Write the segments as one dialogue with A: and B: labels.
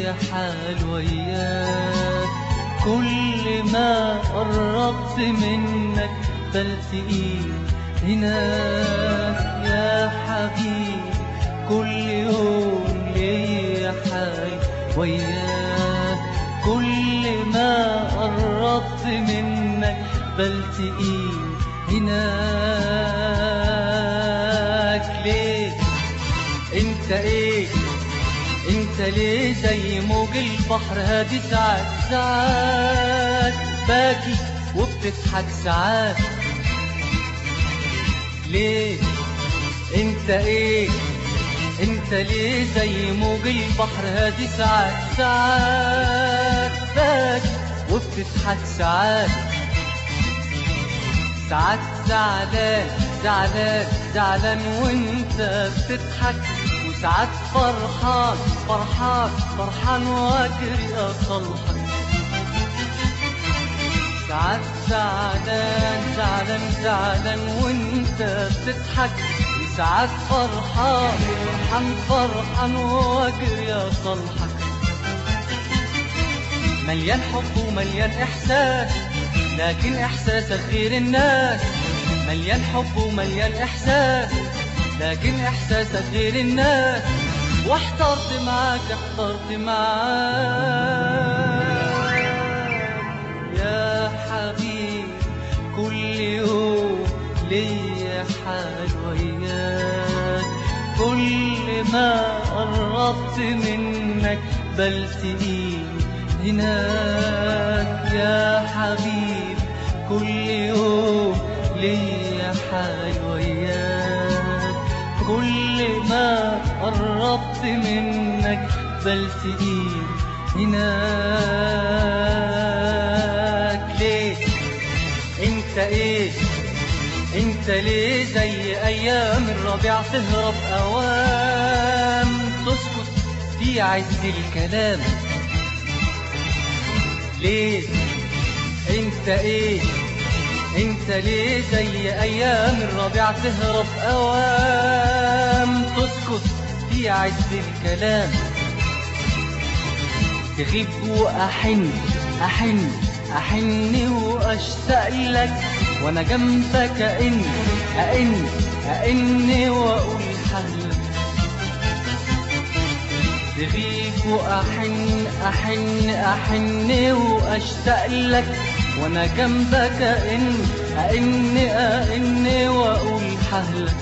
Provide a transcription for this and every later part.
A: ليا حال وياك كل ما قربت منك بلتقيك هناك يا حبيبي كل يوم ليا حال وياك كل ما قربت منك بلتقيك هناك ليه انت ايه انت ليه زي موج البحر هادي ساعات ساعات باكي وبتضحك ساعات ليه انت ايه انت ليه زي موج البحر هادي ساعات ساعات باكي وبتضحك ساعات ساعات زعلان زعلان زعلان وانت بتضحك وساعات فرحان فرحان فرحان واجري اصلحك ساعات زعلان زعلان زعلان وانت بتضحك وساعات فرحان فرحان فرحان واجري اصلحك مليان حب ومليان احساس لكن احساسك غير الناس مليان حب ومليان احساس لكن احساسك غير الناس واحترت معاك احترت معاك يا حبيبي كل يوم ليا حال وياك كل ما قربت منك بلتقيك هناك يا حبيبي كل يوم ليا حال وياك كل ما قربت منك بلتقيك هناك ليه انت ايه انت ليه زي ايام الربيع تهرب اوام تسكت في عز الكلام ليه انت ايه انت ليه زي ايام الربيع تهرب اوام تسكت في عز الكلام تغيب واحن احن احن واشتاق لك وانا جنبك ان أئن أئن واقول حلك تغيب وأحن أحن أحن وأشتاق لك وأنا جنبك إن أئن أئن وأقول حهلك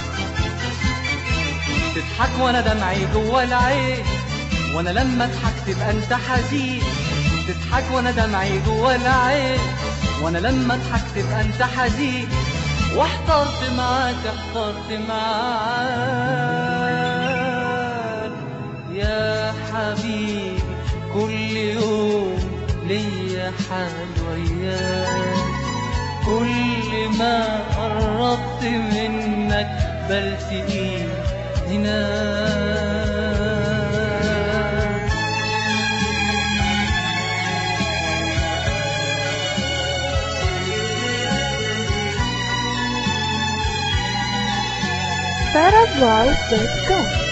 A: تضحك وأنا دمعي جوا العين وأنا لما أضحك تبقى أنت حزين تضحك وأنا دمعي جوا العين وأنا لما أضحك تبقى أنت حزين واحترت معاك احترت معاك يا حبيبي كل يوم ليا حال وياك كل ما قربت منك بلتقيك هناك
B: sarahvoice.com